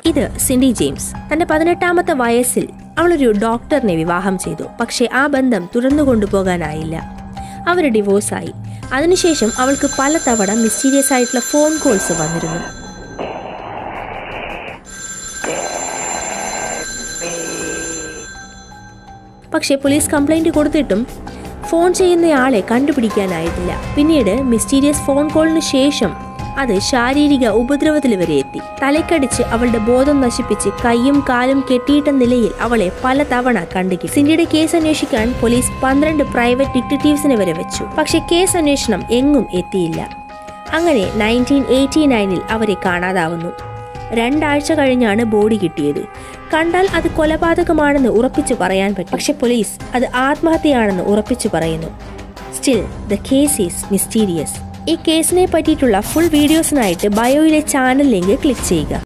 ഇത് സിൻഡി ജെയിംസ് തന്റെ പതിനെട്ടാമത്തെ വയസ്സിൽ അവളൊരു ഡോക്ടറിനെ വിവാഹം ചെയ്തു പക്ഷേ ആ ബന്ധം തുടർന്നു കൊണ്ടുപോകാനായില്ല അവർ ഡിവോഴ്സായി അതിനുശേഷം അവൾക്ക് പലതവണ മിസ്റ്റീരിയസ് ആയിട്ടുള്ള ഫോൺ കോൾസ് വന്നിരുന്നു പക്ഷേ പോലീസ് കംപ്ലൈന്റ് കൊടുത്തിട്ടും ഫോൺ ചെയ്യുന്നയാളെ കണ്ടുപിടിക്കാനായിട്ടില്ല പിന്നീട് മിസ്റ്റീരിയസ് ഫോൺ കോളിന് ശേഷം അത് ശാരീരിക ഉപദ്രവത്തിൽ വരെ എത്തി തലക്കടിച്ച് അവളുടെ ബോധം നശിപ്പിച്ച് കൈയും കാലും കെട്ടിയിട്ട നിലയിൽ അവളെ പലതവണ കണ്ടുകിട്ടി സിൻഡിയുടെ കേസ് അന്വേഷിക്കാൻ പോലീസ് പന്ത്രണ്ട് പ്രൈവറ്റ് ഡിറ്റക്റ്റീവ്സിനെ വരെ വെച്ചു പക്ഷേ കേസ് അന്വേഷണം എങ്ങും എത്തിയില്ല അങ്ങനെ നയൻറ്റീൻ എയ്റ്റി നയനിൽ അവരെ കാണാതാവുന്നു രണ്ടാഴ്ച കഴിഞ്ഞാണ് ബോഡി കിട്ടിയത് കണ്ടാൽ അത് കൊലപാതകമാണെന്ന് ഉറപ്പിച്ചു പറയാൻ പറ്റും പക്ഷെ പോലീസ് അത് ആത്മഹത്യയാണെന്ന് ഉറപ്പിച്ചു പറയുന്നു still the case is mysterious ഈ കേസിനെ പറ്റിയിട്ടുള്ള ഫുൾ വീഡിയോസിനായിട്ട് ബയോയിലെ ചാനൽ ലിങ്ക് ക്ലിക്ക് ചെയ്യുക